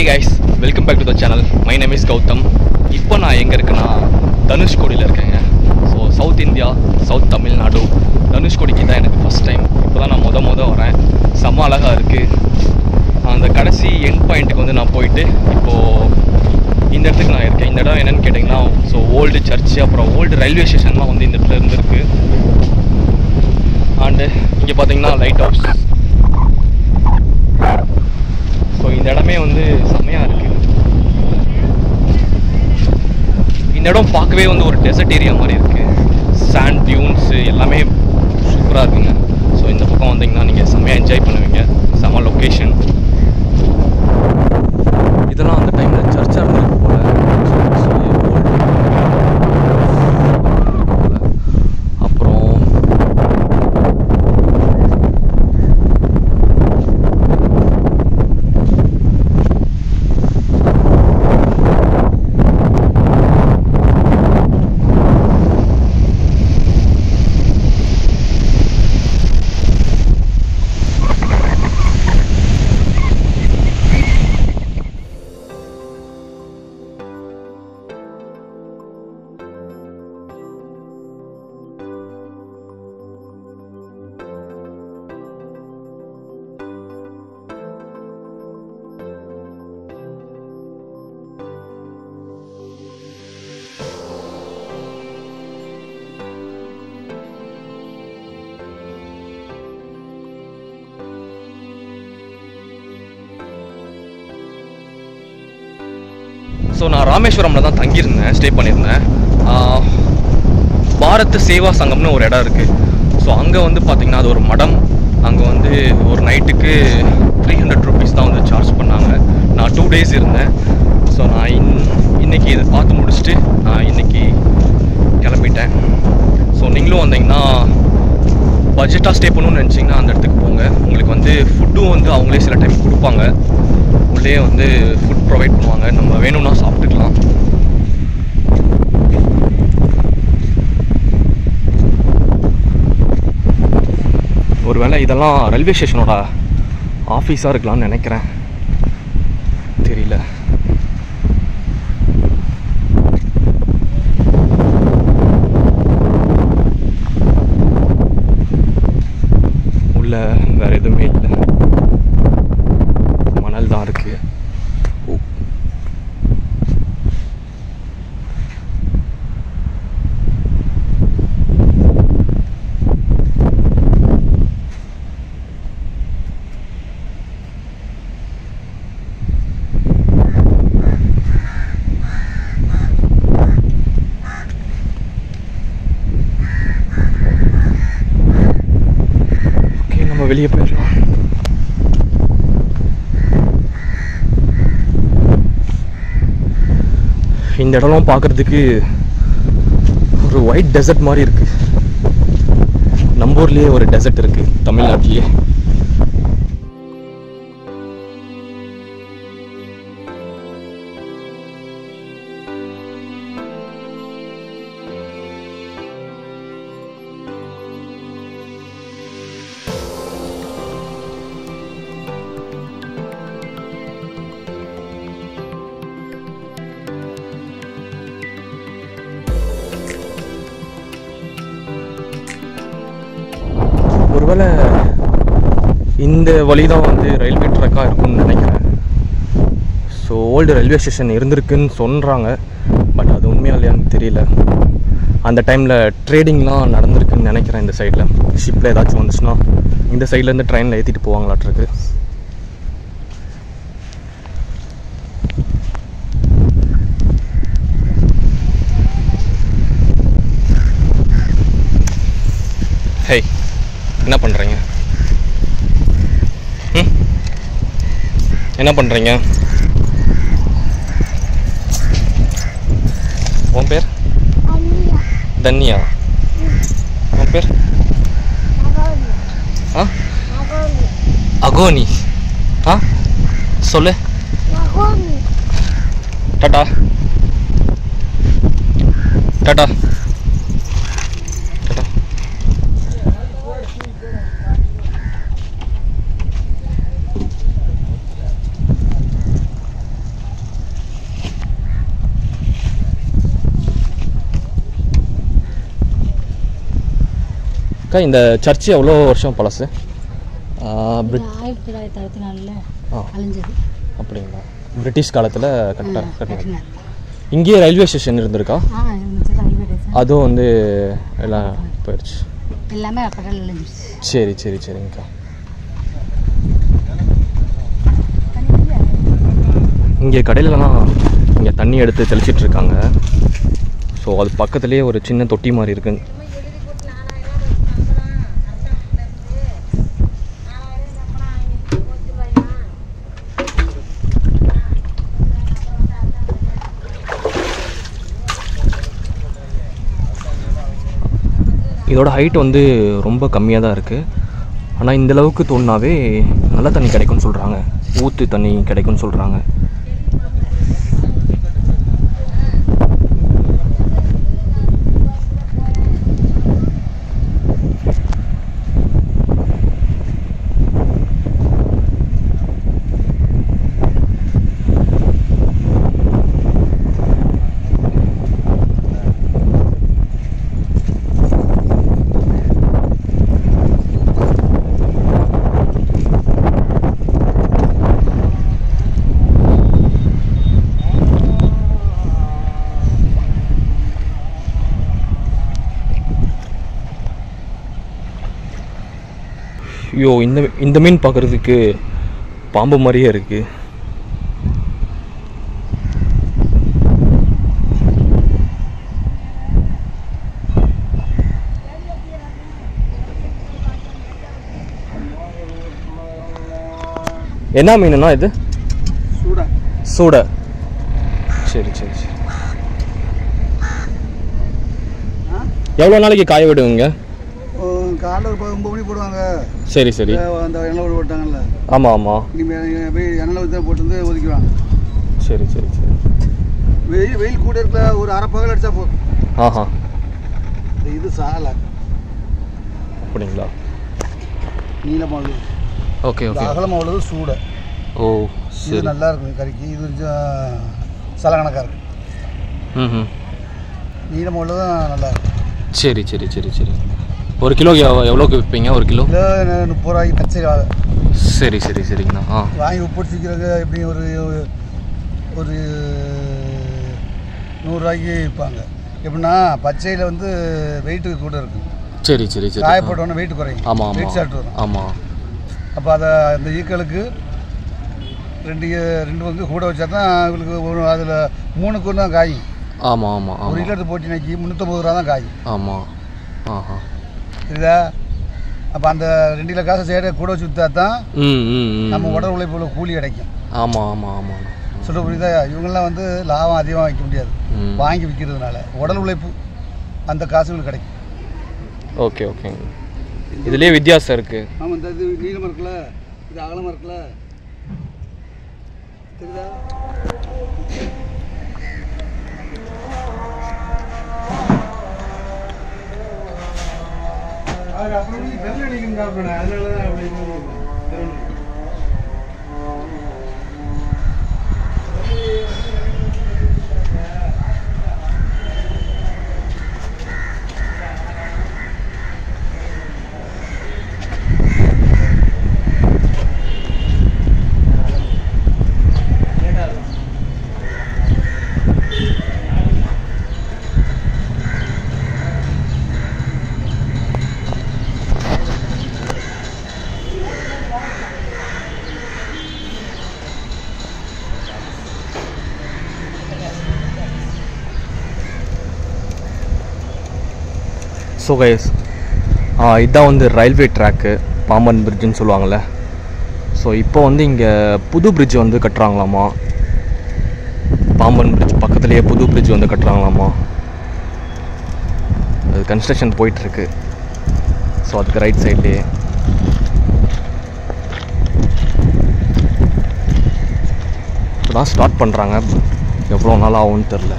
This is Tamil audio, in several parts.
Hey guys welcome back to the channel my name is Gautham இப்போ நான் எங்கே இருக்கேன்னா தனுஷ்கோடியில் இருக்கேங்க so south India south Tamil Nadu தனுஷ்கோடிக்கு தான் எனக்கு ஃபஸ்ட் டைம் இப்போ தான் நான் மொத மொத வரேன் செம்ம அழகாக இருக்குது அந்த கடைசி எண்ட் பாயிண்ட்டுக்கு வந்து நான் போயிட்டு இப்போது இந்த இடத்துக்கு நான் இருக்கேன் இந்த இடம் என்னன்னு கேட்டிங்கன்னா ஸோ ஓல்டு சர்ச்சு அப்புறம் ஓல்டு ரயில்வே ஸ்டேஷன்லாம் வந்து இந்த இடத்துல இருந்திருக்கு அண்டு இங்கே பார்த்தீங்கன்னா லைட் ஹவுஸ் ஸோ இந்த இடமே வந்து செம்மையாக இருக்குது இந்த இடம் பார்க்கவே வந்து ஒரு டெசர்ட் ஏரியா மாதிரி இருக்குது சாண்ட் டியூன்ஸு எல்லாமே சூப்பராக இருக்குங்க ஸோ இந்த பக்கம் வந்தீங்கன்னா நீங்கள் செம்மையாக என்ஜாய் பண்ணுவீங்க செம்ம லொக்கேஷன் இதெல்லாம் அந்த டைமில் சர்ச்சாக இருந்திருக்கு போல So, old போல. அப்புறம் ஸோ நான் ராமேஸ்வரமில் தான் தங்கியிருந்தேன் ஸ்டே பண்ணியிருந்தேன் ஆஹ், பாரத் சேவா சங்கம்னு ஒரு இடம் இருக்குது ஸோ அங்கே வந்து பார்த்திங்கன்னா அது ஒரு மடம் அங்கே வந்து ஒரு நைட்டுக்கு த்ரீ ஹண்ட்ரட் ருபீஸ் தான் வந்து சார்ஜ் பண்ணாங்க நான் டூ டேஸ் இருந்தேன் ஸோ நான் இன் இன்னைக்கு இதை பார்த்து முடிச்சுட்டு நான் இன்னைக்கு கிளம்பிட்டேன் ஸோ நீங்களும் வந்தீங்கன்னா பட்ஜெட்டாக ஸ்டே பண்ணணும்னு நினச்சிங்கன்னா அந்த இடத்துக்கு போங்க உங்களுக்கு வந்து ஃபுட்டும் வந்து அவங்களே சில டைம் கொடுப்பாங்க உள்ளே வந்து ஃபுட் ப்ரொவைட் பண்ணுவாங்க நம்ம வேணும்னா சாப்பிட்டுக்கலாம் ஒருவேளை இதெல்லாம் ரயில்வே ஸ்டேஷனோட ஆஃபீஸாக இருக்கலாம்னு நினைக்கிறேன் தெரியல உள்ள வேற எதுவுமே இல்லை மணல் தான் இருக்கு ஓ. ஓகே நம்ம வெளியே போயிடலாம் இந்த இடம்லாம் பார்க்கறதுக்கு ஒரு ஒயிட் டெசர்ட் மாதிரி இருக்கு நம்ம ஊர்லயே ஒரு டெசர்ட் இருக்கு தமிழ்நாட்டிலேயே ஒருவேளை இந்த வழி தான் வந்து ரயில்வே ட்ராக்காக இருக்கும்னு நினைக்கிறேன் ஸோ ஓல்டு ரயில்வே ஸ்டேஷன் இருந்திருக்குன்னு சொல்கிறாங்க பட் அது உண்மையா இல்லையான்னு தெரியல அந்த டைமில் ட்ரேடிங்லாம் நடந்திருக்குன்னு நினைக்கிறேன் இந்த சைடில் ஷிப்பில் ஏதாச்சும் வந்துச்சுன்னா இந்த சைட்லேருந்து ட்ரெயினில் ஏற்றிட்டு போவாங்களாட்டிருக்கு ஹே என்ன பண்ணுறீங்க ம் என்ன பண்ணுறீங்க உன் பேர் Ania, தன்யா உன் பேர் Agoni, ஆ Agoni, அகோனி ஆ சொல்லு Agoni, டாட்டா டாட்டா டாட்டா அக்கா இந்த சர்ச்சு எவ்வளோ வருஷம் பழசு ஆ, பிரிட் ஆயிரத்தி தொள்ளாயிரத்தி அறுபத்தி நாலில் ஆ அழிஞ்சது அப்படிங்களா பிரிட்டிஷ் காலத்தில் கட்ட கட்டினது கட்டினார் இங்கேயே ரயில்வே ஸ்டேஷன் இருந்திருக்கா ஆ இருந்துச்சு ரயில்வே ஸ்டேஷன் அதுவும் வந்து எல்லாம் போயிடுச்சு எல்லாமே கடல் அழிஞ்சிருச்சு சரி சரி சரிங்கக்கா இங்கே கடையிலலாம் இங்கே தண்ணி எடுத்து தெளிச்சிட்டு இருக்காங்க ஸோ அது பக்கத்துலேயே ஒரு சின்ன தொட்டி மாதிரி இருக்குங்க இதோட ஹைட் வந்து ரொம்ப கம்மியாக தான் இருக்குது ஆனால் இந்த அளவுக்கு தோணுனாவே நல்ல தண்ணி கிடைக்கும்னு சொல்கிறாங்க ஊற்று தண்ணி கிடைக்கும்னு சொல்கிறாங்க ஐயோ இந்த இந்த மீன் பார்க்குறதுக்கு பாம்பு மாதிரியே இருக்குது என்ன மீனுண்ணா இது சூடா சூடை சரி சரி சரி எவ்வளோ நாளைக்கு காய விடுவீங்க காலைல ஒரு ப- ஒன்பது மணி போடுவாங்க சரி சரி அஹ் அந்த எண்ணெய் விட போட்டாங்கல்ல ஆமாம் ஆமாம் இனிமேல் போய் எண்ணெய் ஊற்றி போட்டு வந்து ஒதுக்கிடுவாங்க சரி சரி சரி வெயில் வெயில் கூட இருக்கல ஒரு அரை பகல் அடிச்சா போதும் ஆஹா இந்த இது சாலை அப்படிங்களா நீளமாக உள்ளது ஓகே இந்த ஓகே அகலமாக உள்ளது சூடை ஓ இது சரி நல்லா இருக்கும் கறிக்கு இது கொஞ்சம் சலகணக்காக இருக்கு ம் நீளமாக உள்ளதும் நல்லா இருக்கும் சரி சரி சரி சரி ஒரு கிலோ எவ்வ- எவ்வளோக்கு விற்பீங்க ஒரு கிலோ கிலோ நு- முப்பது ரூபாய்க்கு பச்சை சரி சரி சரிங்கண்ணா ஆ வாங்கி உப்பு சீக்கிரம் எப்படி ஒரு ஒரு நூறுரூவாய்க்கு விற்பாங்க எப்படின்னா பச்சையில் வந்து வெயிட்டு கூட இருக்கும் சரி சரி சரி காய போட்டோன்னே வெயிட் குறையும் ஆமாம் வெயிட் ஆமாம் சாப்பிட்டு வரும் ஆமாம் அப்போ அதை அந்த ஈக்களுக்கு ரெண்டு ஈ- ரெண்டு பங்கு கூட வச்சா தான் இவங்களுக்கு ஒரு அதில் மூணுக்கு ஒன்று தான் காய் ஆமாம் ஆமாம் ஒரு ஆமாம் கிலோ போட்டி நக்கி முந்நூற்றம்பது ரூபா தான் காய் ஆமாம் ஆஹா சரிதா அப்போ அந்த ரெண்டு கிலோ காசை சேர கூட வச்சு விற்றா தான் ம் ம் ம் நம்ம உடல் உழைப்புல கூலி கிடைக்கும் ஆமாம் ஆமாம் ஆமாம் சொல்ல புரியுதா இவங்கெல்லாம் வந்து லாபம் அதிகமாக வைக்க முடியாது ம் வாங்கி விற்கிறதுனால உடல் உழைப்பு அந்த காசுகள் கிடைக்கும் ஓகே ஓகேங்க இதுலேயே வித்தியாசம் இருக்குது ஆமாம் இந்த இது நீளமாக இருக்குல்ல இது அகலமாக இருக்குல்ல தெரியுதா அது அப்புறம் நீ வெள்ளை அடிக்கணும் சாப்பிடணும் அதனால தான் அப்படி இருக்குது. ஸோ கைஸ் இதுதான் வந்து ரயில்வே ட்ராக்கு பாம்பன் பிரிட்ஜுன்னு சொல்லுவாங்கள்ல ஸோ இப்போ வந்து இங்கே புது பிரிட்ஜ் வந்து கட்டுறாங்களாமா பாம்பன் பிரிட்ஜ் பக்கத்துலேயே புது பிரிட்ஜ் வந்து கட்டுறாங்களாமா அது கன்ஸ்ட்ரக்ஷன் போயிட்டுருக்கு ஸோ அதுக்கு ரைட் சைட்லேயே இப்போ தான் ஸ்டார்ட் பண்ணுறாங்க எவ்வளோ நாள் ஆகும்னு தெரில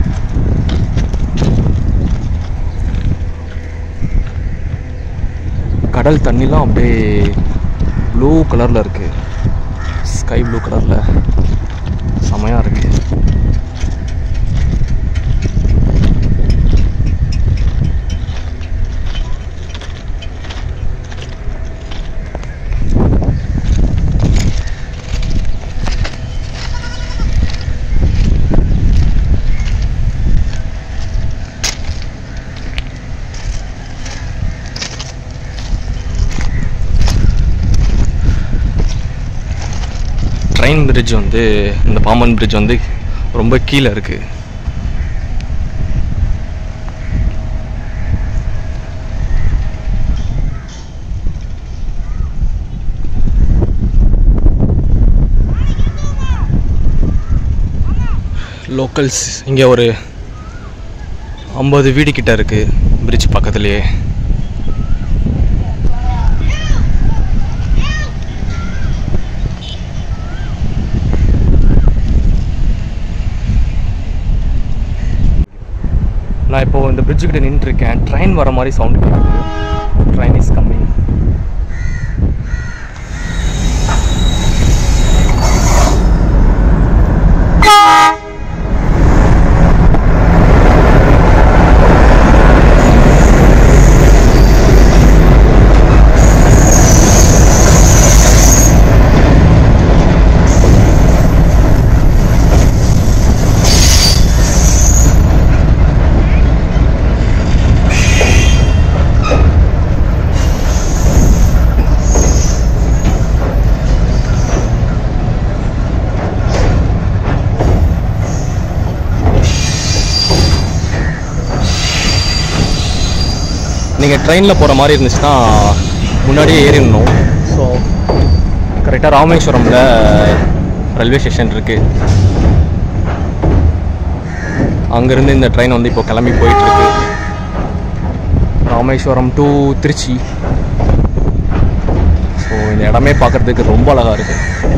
கடல் தண்ணிலாம் அப்படியே ப்ளூ கலரில் இருக்குது ஸ்கை ப்ளூ கலரில் செமையாக இருக்குது பாம்பன் பிரிட்ஜ் வந்து இந்த பாம்பன் பிரிட்ஜ் வந்து ரொம்ப கீழே இருக்குது லோக்கல்ஸ் இங்கே ஒரு ஐம்பது வீடு கிட்ட இருக்குது பிரிட்ஜ் பக்கத்துலேயே நான் இப்போ இந்த bridge கிட்ட நின்றுருக்கேன் ட்ரெயின் வர மாதிரி சவுண்ட் கேட்குது ட்ரெயின் இஸ் கம்மிங் நீங்கள் ட்ரெயினில் போகிற மாதிரி இருந்துச்சுன்னா முன்னாடியே ஏறிடணும் ஸோ கரெக்டாக ராமேஸ்வரமில் ரயில்வே ஸ்டேஷன் இருக்குது அங்கேருந்து இந்த ட்ரெயின் வந்து இப்போ கிளம்பி போயிட்டுருக்கு ராமேஸ்வரம் டு திருச்சி ஸோ இந்த இடமே பார்க்குறதுக்கு ரொம்ப அழகாக இருக்குது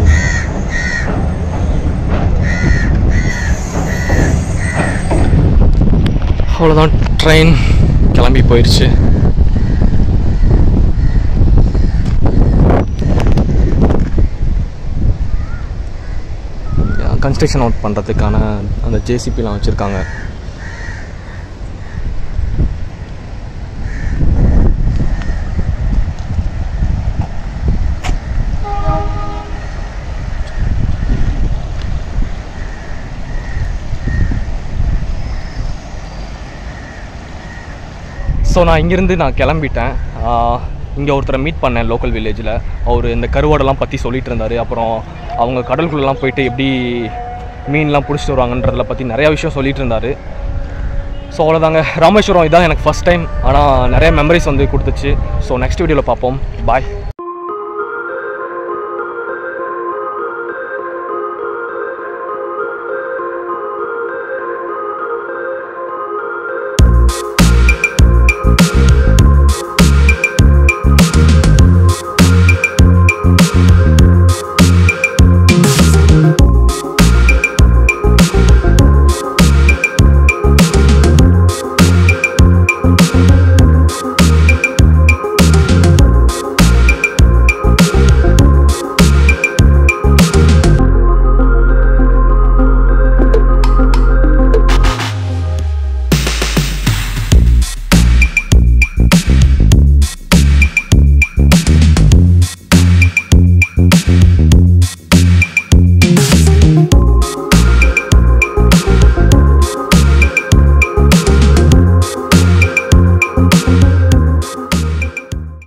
அவ்வளோதான் ட்ரெயின் கிளம்பி போயிடுச்சு கன்ஸ்ட்ரக்ஷன் ஒர்க் பண்ணுறதுக்கான அந்த ஜேசிபிலாம் வச்சுருக்காங்க ஸோ நான் இங்கேருந்து நான் கிளம்பிட்டேன் இங்கே ஒருத்தரை மீட் பண்ணேன் லோக்கல் வில்லேஜில் அவர் இந்த கருவாடெல்லாம் பற்றி சொல்லிட்டு இருந்தார் அப்புறம் அவங்க கடலுக்குள்ளெல்லாம் போயிட்டு எப்படி மீன்லாம் பிடிச்சிட்டு வருவாங்கன்றதில் பற்றி நிறையா விஷயம் சொல்லிட்டு இருந்தார் ஸோ அவ்வளோதாங்க ராமேஸ்வரம் இதான் எனக்கு ஃபஸ்ட் டைம் ஆனால் நிறைய மெமரிஸ் வந்து கொடுத்துச்சு ஸோ நெக்ஸ்ட் வீடியோவில் பார்ப்போம் பாய்